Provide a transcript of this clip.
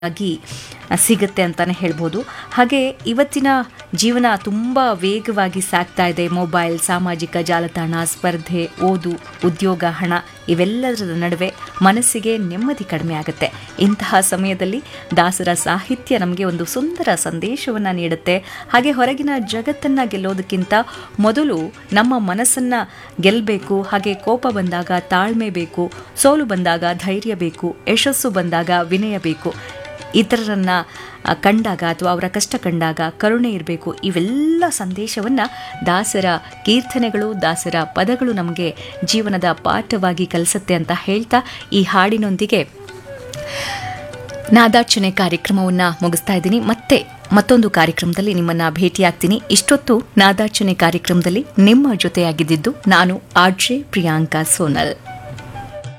ಆಗಿ ಸಿಗುತ್ತೆ ಅಂತಲೇ ಹೇಳ್ಬೋದು ಹಾಗೆ ಇವತ್ತಿನ ಜೀವನ ತುಂಬ ವೇಗವಾಗಿ ಸಾಗ್ತಾ ಇದೆ ಮೊಬೈಲ್ ಸಾಮಾಜಿಕ ಜಾಲತಾಣ ಸ್ಪರ್ಧೆ ಓದು ಉದ್ಯೋಗ ಹಣ ಇವೆಲ್ಲದರ ನಡುವೆ ಮನಸ್ಸಿಗೆ ನೆಮ್ಮದಿ ಕಡಿಮೆ ಆಗುತ್ತೆ ಇಂತಹ ಸಮಯದಲ್ಲಿ ದಾಸರ ಸಾಹಿತ್ಯ ನಮಗೆ ಒಂದು ಸುಂದರ ಸಂದೇಶವನ್ನು ನೀಡುತ್ತೆ ಹಾಗೆ ಹೊರಗಿನ ಜಗತ್ತನ್ನು ಗೆಲ್ಲೋದಕ್ಕಿಂತ ಮೊದಲು ನಮ್ಮ ಮನಸ್ಸನ್ನು ಗೆಲ್ಲಬೇಕು ಹಾಗೆ ಕೋಪ ಬಂದಾಗ ತಾಳ್ಮೆ ಬೇಕು ಸೋಲು ಬಂದಾಗ ಧೈರ್ಯ ಬೇಕು ಯಶಸ್ಸು ಬಂದಾಗ ವಿನಯ ಬೇಕು ಇತರರನ್ನ ಆ, ಕಂಡಾಗ ಅಥವಾ ಅವರ ಕಷ್ಟ ಕಂಡಾಗ ಕರುಣೆ ಇರಬೇಕು ಇವೆಲ್ಲ ಸಂದೇಶವನ್ನು ದಾಸರ ಕೀರ್ತನೆಗಳು ದಾಸರ ಪದಗಳು ನಮಗೆ ಜೀವನದ ಪಾಠವಾಗಿ ಕಲಿಸುತ್ತೆ ಅಂತ ಹೇಳ್ತಾ ಈ ಹಾಡಿನೊಂದಿಗೆ ನಾದಾರ್ಚನೆ ಕಾರ್ಯಕ್ರಮವನ್ನು ಮುಗಿಸ್ತಾ ಇದ್ದೀನಿ ಮತ್ತೆ ಮತ್ತೊಂದು ಕಾರ್ಯಕ್ರಮದಲ್ಲಿ ನಿಮ್ಮನ್ನ ಭೇಟಿಯಾಗ್ತೀನಿ ಇಷ್ಟೊತ್ತು ನಾದಾರ್ಚನೆ ಕಾರ್ಯಕ್ರಮದಲ್ಲಿ ನಿಮ್ಮ ಜೊತೆಯಾಗಿದ್ದಿದ್ದು ನಾನು ಆರ್ಜೆ ಪ್ರಿಯಾಂಕಾ ಸೋನಲ್